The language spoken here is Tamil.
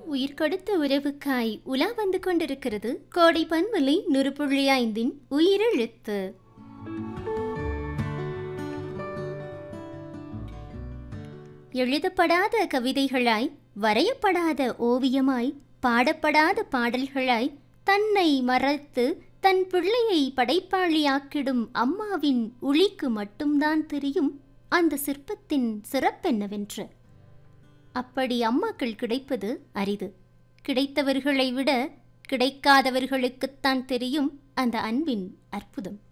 உயிர்கொடுத்த உறவுக்காய் உலா வந்து கொண்டிருக்கிறது கோடை பன்மலை நுறுப்புள்ளி ஐந்தின் உயிரெழுத்து எழுதப்படாத கவிதைகளாய் வரையப்படாத ஓவியமாய் பாடப்படாத பாடல்களாய் தன்னை மறத்து தன் பிள்ளையை படைப்பாளியாக்கிடும் அம்மாவின் உளிக்கு மட்டும்தான் தெரியும் அந்த சிற்பத்தின் சிறப்பென்னவென்று அப்படி அம்மாக்கள் கிடைப்பது அரிது கிடைத்தவர்களை விட கிடைக்காதவர்களுக்குத்தான் தெரியும் அந்த அன்பின் அற்புதம்